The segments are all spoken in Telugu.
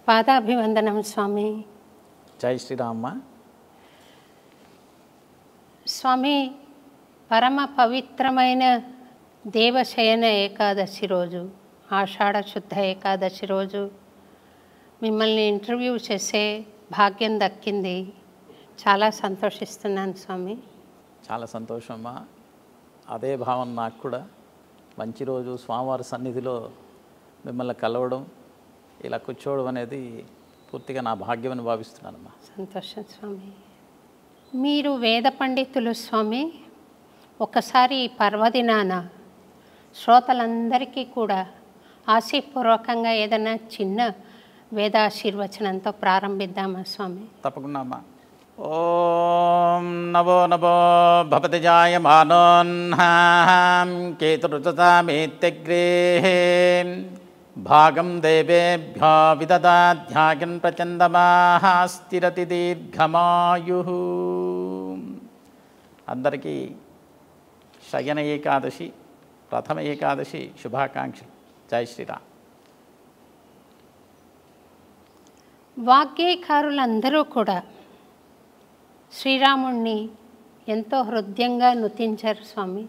పాదాభివందనం స్వామి జై శ్రీరామ్మ స్వామి పరమ పవిత్రమైన దేవశయన ఏకాదశి రోజు ఆషాఢ శుద్ధ ఏకాదశి రోజు మిమ్మల్ని ఇంటర్వ్యూ చేసే భాగ్యం దక్కింది చాలా సంతోషిస్తున్నాను స్వామి చాలా సంతోషమ్మా అదే భావన నాకు కూడా మంచి రోజు స్వామివారి సన్నిధిలో మిమ్మల్ని కలవడం ఇలా కూర్చోవడం అనేది పూర్తిగా నా భాగ్యమని భావిస్తున్నానమ్మా సంతోషం స్వామి మీరు వేద పండితులు స్వామి ఒకసారి ఈ పర్వదినాన శ్రోతలందరికీ కూడా ఆశీపూర్వకంగా ఏదైనా చిన్న వేదాశీర్వచనంతో ప్రారంభిద్దామా స్వామి తప్పకుండా అమ్మా ఓం నవో నవో భవతి జాయమానోన్హాం కేతురుచతామేత్యగ్రే భాగం దేవేభ్యో విదదాధ్యాయన్ ప్రచందమాహ స్థిరతి దీర్ఘమాయు అందరికీ శయన ఏకాదశి ప్రథమ ఏకాదశి శుభాకాంక్షలు జై శ్రీరామ్ వాగ్గేయకారులందరూ కూడా శ్రీరాముణ్ణి ఎంతో హృదయంగా నుతించారు స్వామి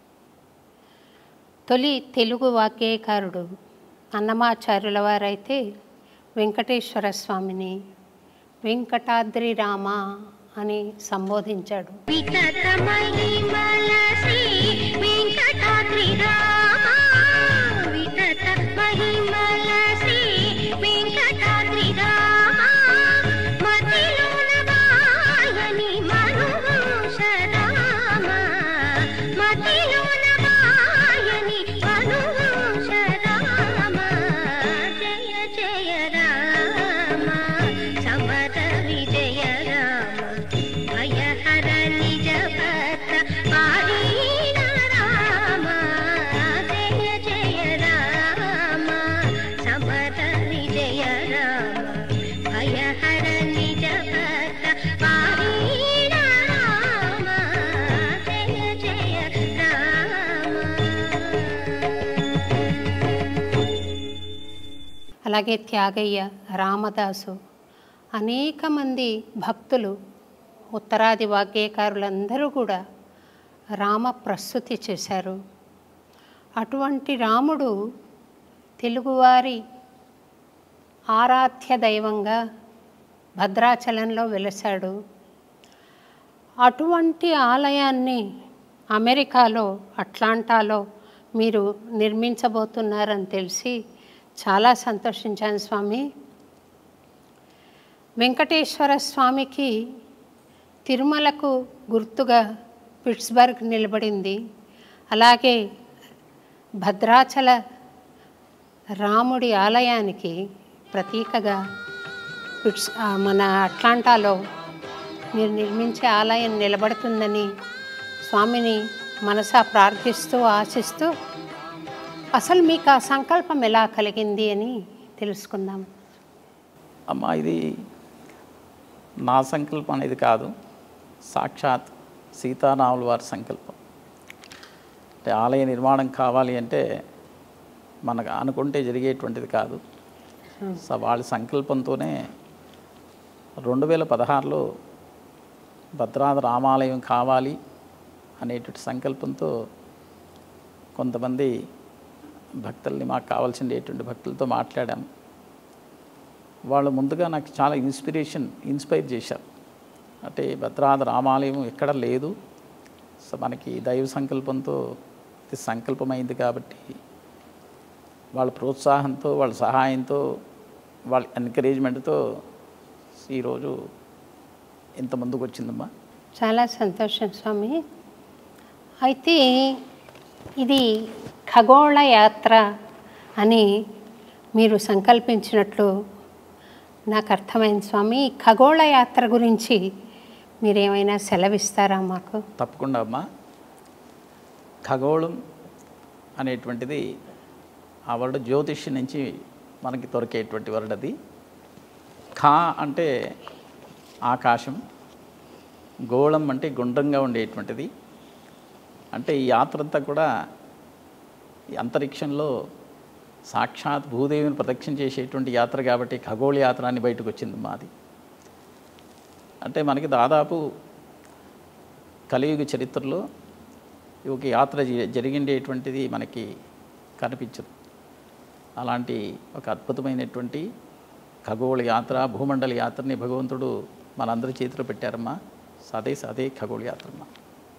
తొలి తెలుగు వాగ్గేయకారుడు అన్నమాచార్యుల వారైతే వెంకటేశ్వర స్వామిని వెంకటాద్రి రామ అని సంబోధించాడు వికట మహిమల శ్రీ వెంకటాద్రి రామ వికట మహిమల శ్రీ వెంకటాద్రి రామ మతిలోన వాయని మనుష రామ మతిలోన వాయని మనుష రామ జయ జయ రామ సమర విజయ రామ భయహర నిజ భక్త పారీణ రామ జయ జయ రామ సమర విజయ రామ భయహర నిజ భక్త పారీణ రామ జయ జయ రామ అలాగే త్యాగయ్య రామదాసు అనేక మంది భక్తులు ఉత్తరాది వాగ్గేయకారులందరూ కూడా రామ ప్రస్తుతి చేశారు అటువంటి రాముడు తెలుగువారి ఆరాధ్య దైవంగా భద్రాచలంలో వెలిశాడు అటువంటి ఆలయాన్ని అమెరికాలో అట్లాంటాలో మీరు నిర్మించబోతున్నారని తెలిసి చాలా సంతోషించాను స్వామి వెంకటేశ్వర స్వామికి తిరుమలకు గుర్తుగా పిట్స్బర్గ్ నిలబడింది అలాగే భద్రాచల రాముడి ఆలయానికి ప్రతీకగా పిట్స్ ఆ, మన అట్లాంటాలో మీరు నిర్మించే ఆలయం నిలబడుతుందని స్వామిని మనసా ప్రార్థిస్తూ ఆశిస్తూ అసలు మీకు ఆ సంకల్పం ఎలా కలిగింది అని తెలుసుకుందాం అమ్మా ఇది నా సంకల్పం అనేది కాదు సాక్షాత్ సీతారాముల వారి సంకల్పం అంటే ఆలయ నిర్మాణం కావాలి అంటే మనకు అనుకుంటే జరిగేటువంటిది కాదు సో వాళ్ళ సంకల్పంతోనే రెండు వేల పదహారులో భద్రాద్రి రామాలయం కావాలి అనేటువంటి సంకల్పంతో కొంతమంది భక్తుల్ని మాకు కావాల్సినటువంటి భక్తులతో మాట్లాడాము వాళ్ళు ముందుగా నాకు చాలా ఇన్స్పిరేషన్ ఇన్స్పైర్ చేశారు అంటే భద్రాద్రి రామాలయం ఎక్కడ లేదు సో మనకి దైవ సంకల్పంతో ఇది సంకల్పమైంది కాబట్టి వాళ్ళ ప్రోత్సాహంతో వాళ్ళ సహాయంతో వాళ్ళ ఎంకరేజ్మెంట్తో ఈరోజు ఇంత ముందుకు వచ్చిందమ్మా చాలా సంతోషం స్వామి అయితే ఇది ఖగోళ యాత్ర అని మీరు సంకల్పించినట్లు నాకు అర్థమైంది స్వామి ఈ ఖగోళ యాత్ర గురించి మీరేమైనా సెలవిస్తారా మాకు తప్పకుండా అమ్మా ఖగోళం అనేటువంటిది ఆ వర్డ్ జ్యోతిష్యం నుంచి మనకి దొరికేటువంటి వర్డ్ అది ఖా అంటే ఆకాశం గోళం అంటే గుండ్రంగా ఉండేటువంటిది అంటే ఈ యాత్ర అంతా కూడా ఈ అంతరిక్షంలో సాక్షాత్ భూదేవిని ప్రదక్షిణ చేసేటువంటి యాత్ర కాబట్టి ఖగోళ యాత్ర అని బయటకు వచ్చింది మాది అంటే మనకి దాదాపు కలియుగ చరిత్రలో ఈ ఒక యాత్ర జ- జరిగిండేటువంటిది మనకి కనిపించదు అలాంటి ఒక అద్భుతమైనటువంటి ఖగోళ యాత్ర భూమండల యాత్రని భగవంతుడు మనందరి చేతిలో పెట్టారమ్మా అదే అదే ఖగోళ యాత్రమ్మా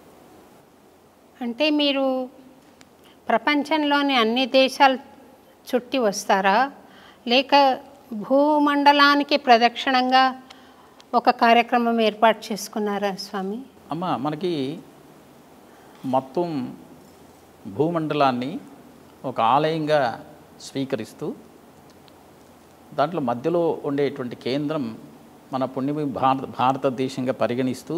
అంటే మీరు ప్రపంచంలోని అన్ని దేశాలు చుట్టి వస్తారా లేక భూమండలానికి ప్రదక్షిణంగా ఒక కార్యక్రమం ఏర్పాటు చేసుకున్నారా స్వామి అమ్మ మనకి మొత్తం భూమండలాన్ని ఒక ఆలయంగా స్వీకరిస్తూ దాంట్లో మధ్యలో ఉండేటువంటి కేంద్రం మన పుణ్యభూమి భారత భారతదేశంగా పరిగణిస్తూ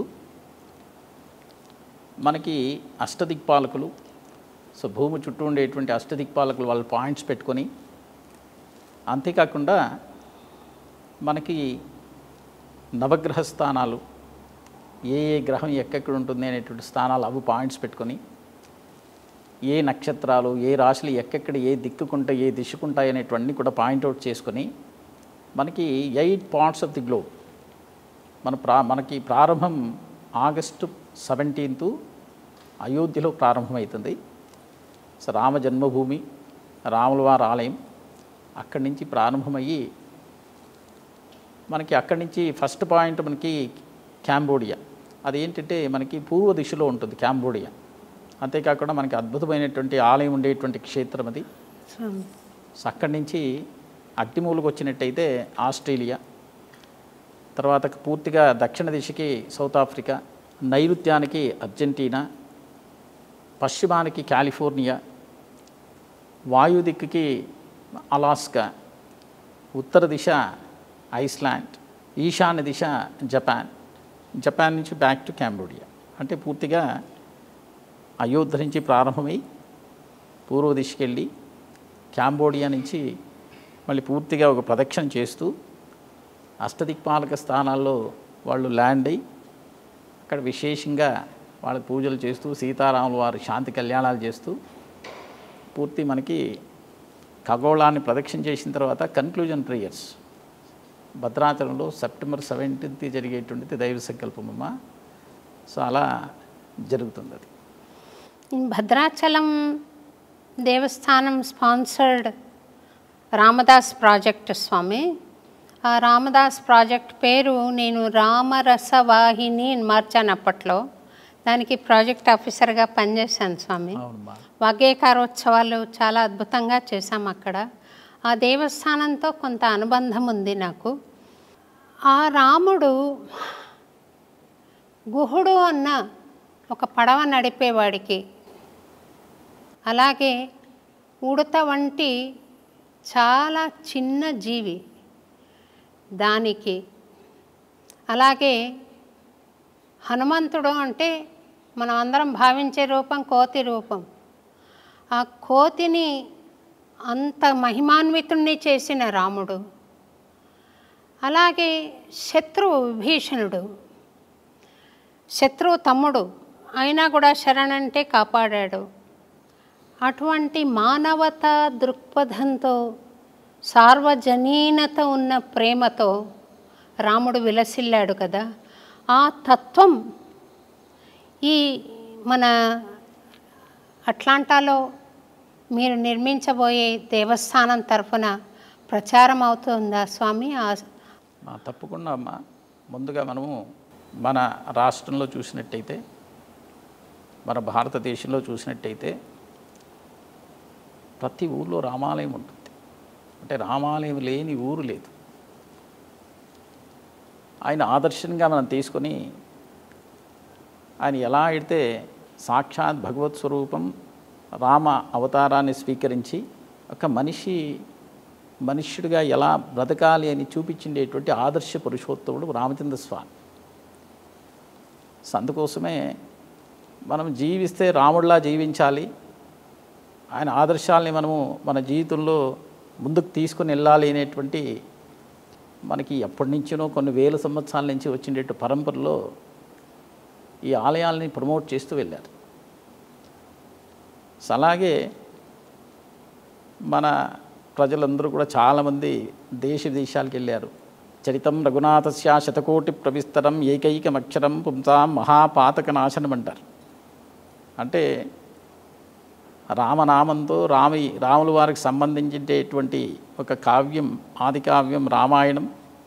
మనకి అష్టదిక్పాలకులు సో భూమి చుట్టూ ఉండేటువంటి అష్టదిక్పాలకులు వాళ్ళ పాయింట్స్ పెట్టుకొని అంతేకాకుండా మనకి నవగ్రహ స్థానాలు ఏ ఏ గ్రహం ఎక్కడెక్కడ ఉంటుంది అనేటువంటి స్థానాలు అవి పాయింట్స్ పెట్టుకొని ఏ నక్షత్రాలు ఏ రాశులు ఎక్కెక్కడ ఏ దిక్కుకుంటాయి ఏ దిశకుంటాయి అనేటువంటి కూడా పాయింట్అవుట్ చేసుకొని మనకి eight parts of the globe మన ప్రా మనకి ప్రారంభం ఆగస్టు సెవెంటీన్త్ అయోధ్యలో ప్రారంభమవుతుంది సో రామ జన్మభూమి రాముల వారి ఆలయం అక్కడి నుంచి ప్రారంభమయ్యి మనకి అక్కడి నుంచి ఫస్ట్ పాయింట్ మనకి క్యాంబోడియా అదేంటంటే మనకి పూర్వ దిశలో ఉంటుంది క్యాంబోడియా అంతేకాకుండా మనకి అద్భుతమైనటువంటి ఆలయం ఉండేటువంటి క్షేత్రం అది స్వామి సో అక్కడి నుంచి అట్టిమూలకు వచ్చినట్టయితే ఆస్ట్రేలియా తర్వాత పూర్తిగా దక్షిణ దిశకి సౌత్ ఆఫ్రికా నైరుత్యానికి అర్జెంటీనా పశ్చిమానికి కాలిఫోర్నియా వాయు దిక్కుకి అలాస్కా ఉత్తర దిశ ఐస్లాండ్ ఈశాన్య దిశ జపాన్ జపాన్ నుంచి బ్యాక్ టు క్యాంబోడియా అంటే పూర్తిగా అయోధ్య నుంచి ప్రారంభమై పూర్వ దిశకి వెళ్ళి క్యాంబోడియా నుంచి మళ్ళీ పూర్తిగా ఒక ప్రదక్షిణ చేస్తూ అష్టదిక్పాలక స్థానాల్లో వాళ్ళు ల్యాండ్ అయ్యి అక్కడ విశేషంగా వాళ్ళకి పూజలు చేస్తూ సీతారాముల వారి శాంతి కళ్యాణాలు చేస్తూ పూర్తి మనకి ఖగోళాన్ని ప్రదక్షిణ చేసిన తర్వాత కన్క్లూజన్ ప్రేయర్స్ భద్రాచలంలో సెప్టెంబర్ సెవెంటీన్త్ జరిగేటువంటిది దైవ సంకల్పమమ్మ సో అలా జరుగుతుంది అది భద్రాచలం దేవస్థానం స్పాన్సర్డ్ రామదాస్ ప్రాజెక్ట్ స్వామి ఆ రామదాస్ ప్రాజెక్ట్ పేరు నేను రామరసవాహిని అని మార్చాను అప్పట్లో దానికి ప్రాజెక్ట్ ఆఫీసర్గా పనిచేశాను స్వామి అవునమ్మా వాగ్గేకారోత్సవాలు చాలా అద్భుతంగా చేశాం అక్కడ ఆ దేవస్థానంతో కొంత అనుబంధం ఉంది నాకు ఆ రాముడు గుహుడు అన్న ఒక పడవ నడిపేవాడికి అలాగే ఉడత వంటి చాలా చిన్న జీవి దానికి అలాగే హనుమంతుడు అంటే మనం అందరం భావించే రూపం కోతి రూపం ఆ కోతిని అంత మహిమాన్వితుణ్ణి చేసిన రాముడు అలాగే శత్రువు విభీషణుడు శత్రువు తమ్ముడు అయినా కూడా శరణంటే కాపాడాడు అటువంటి మానవతా దృక్పథంతో సార్వజనీనత ఉన్న ప్రేమతో రాముడు విలసిల్లాడు కదా ఆ తత్వం ఈ మన అట్లాంటాలో మీరు నిర్మించబోయే దేవస్థానం తరఫున ప్రచారం అవుతుందా స్వామి ఆ ఆ, తప్పకుండా అమ్మా ముందుగా మనము మన రాష్ట్రంలో చూసినట్టయితే మన భారతదేశంలో చూసినట్టయితే ప్రతి ఊర్లో రామాలయం ఉంటుంది అంటే రామాలయం లేని ఊరు లేదు ఆయన ఆదర్శంగా మనం తీసుకొని ఆయన ఎలా అయితే సాక్షాత్ భగవత్ స్వరూపం రామ అవతారాన్ని స్వీకరించి ఒక మనిషి మనుష్యుడిగా ఎలా బ్రతకాలి అని చూపించిండేటువంటి ఆదర్శ పురుషోత్తముడు రామచంద్ర స్వామి సో అందుకోసమే మనం జీవిస్తే రాముడిలా జీవించాలి ఆయన ఆదర్శాలని మనము మన జీవితంలో ముందుకు తీసుకొని వెళ్ళాలి అనేటువంటి మనకి ఎప్పటి నుంచినో కొన్ని వేల సంవత్సరాల నుంచి వచ్చిండే పరంపరలో ఈ ఆలయాల్ని ప్రమోట్ చేస్తూ వెళ్ళారు సో అలాగే మన ప్రజలందరూ కూడా చాలామంది దేశ విదేశాలకు వెళ్ళారు చరితం రఘునాథస్య శతకోటి ప్రవిస్తరం ఏకైకమక్షరం పుంసాం మహాపాతక నాశనం అంటారు అంటే రామనామంతో రామి రాముల వారికి సంబంధించేటువంటి ఒక కావ్యం ఆది కావ్యం రామాయణం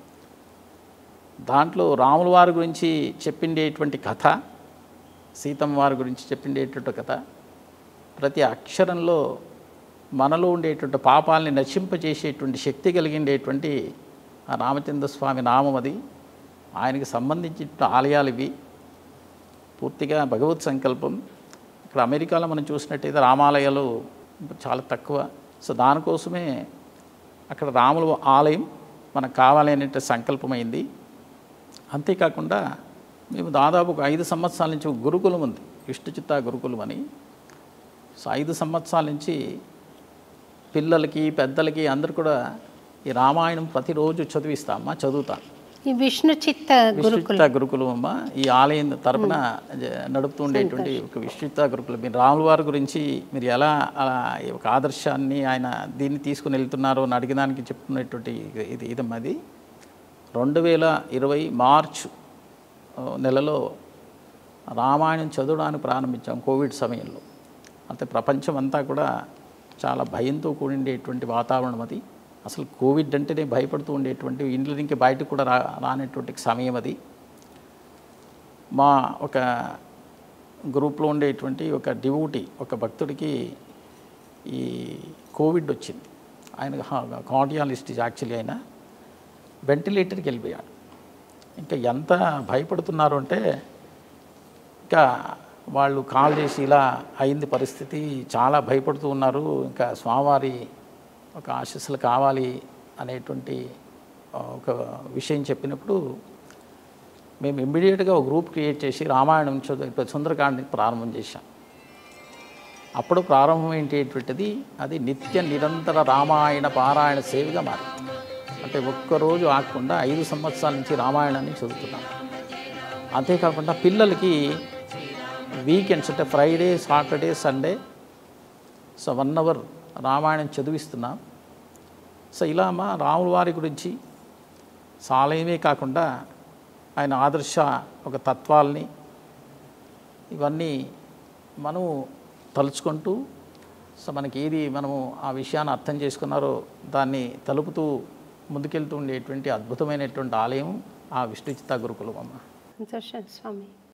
దాంట్లో రాముల వారి గురించి చెప్పిండేటువంటి కథ సీతమ్మ వారి గురించి చెప్పిండేటువంటి కథ ప్రతి అక్షరంలో మనలో ఉండేటువంటి పాపాలని నశింపజేసేటువంటి శక్తి కలిగిండేటువంటి ఆ రామచంద్ర స్వామి నామం అది ఆయనకి సంబంధించిన ఆలయాలు ఇవి పూర్తిగా భగవత్ సంకల్పం ఇక్కడ అమెరికాలో మనం చూసినట్టయితే రామాలయాలు చాలా తక్కువ సో దానికోసమే అక్కడ రాముల ఆలయం మనకు కావాలి అనేటువంటి సంకల్పమైంది అంతేకాకుండా మేము దాదాపు ఒక ఐదు సంవత్సరాల నుంచి ఒక గురుకులం ఉంది విష్ణుచిత్త గురుకులం అని సో ఐదు సంవత్సరాల నుంచి పిల్లలకి పెద్దలకి అందరు కూడా ఈ రామాయణం ప్రతిరోజు చదివిస్తామా చదువుతాను ఈ విష్ణు చిత్త గురుకుల విశ్వచిత్త గురుకులం అమ్మ ఈ ఆలయం తరపున జ- నడుపుతూ ఉండేటువంటి ఒక విశ్వచిత్త గురుకులం మీరు రాముల వారి గురించి మీరు ఎలా అలా ఈ ఒక ఆదర్శాన్ని ఆయన దీన్ని తీసుకుని వెళ్తున్నారో అని అడిగడానికి చెప్తున్నటువంటి ఇది ఇదమ్మా అది రెండు వేల ఇరవై మార్చ్ ఆ, నెలలో రామాయణం చదవడానికి ప్రారంభించాం కోవిడ్ సమయంలో అంటే ప్రపంచం అంతా కూడా చాలా భయంతో కూడిండేటువంటి వాతావరణం అది అసలు కోవిడ్ అంటేనే భయపడుతూ ఉండేటువంటి ఇంట్లో నుంచి బయటకు కూడా రా రానటువంటి సమయం అది మా ఒక గ్రూప్లో ఉండేటువంటి ఒక డివోటీ ఒక భక్తుడికి ఈ కోవిడ్ వచ్చింది ఆయన కార్డియాలిస్ట్ యాక్చువల్లీ ఆయన వెంటిలేటర్కి వెళ్ళిపోయాడు ఇంకా ఎంత భయపడుతున్నారు అంటే ఇంకా వాళ్ళు కాల్ చేసి ఇలా అయింది పరిస్థితి చాలా భయపడుతూ ఉన్నారు ఇంకా స్వామివారి ఒక ఆశీస్సులు కావాలి అనేటువంటి ఆ, ఒక విషయం చెప్పినప్పుడు మేము ఇమ్మీడియట్గా ఒక గ్రూప్ క్రియేట్ చేసి రామాయణం చదువు సుందరకాండని ప్రారంభం చేశాం అప్పుడు ప్రారంభమైనటువంటిది అది నిత్య నిరంతర రామాయణ పారాయణ సేవగా మారింది అంటే ఒక్కరోజు ఆగకుండా ఐదు సంవత్సరాల నుంచి రామాయణాన్ని చదువుతున్నాం అంతేకాకుండా పిల్లలకి వీకెండ్స్ అంటే Friday Saturday Sunday so one hour Ramayanam చదివిస్తున్నాం సో ఇలా మా రాముల వారి గురించి సాలయమే కాకుండా ఆయన ఆదర్శ ఒక తత్వాల్ని ఇవన్నీ మనము తలుచుకుంటూ సో మనకి ఏది మనము ఆ విషయాన్ని అర్థం చేసుకున్నారో దాన్ని తలుపుతూ ముందుకెళ్తూ ఉండేటువంటి అద్భుతమైనటువంటి ఆలయం ఆ విష్ణుచిత్త గురుకులం అమ్మ సంతోషం స్వామి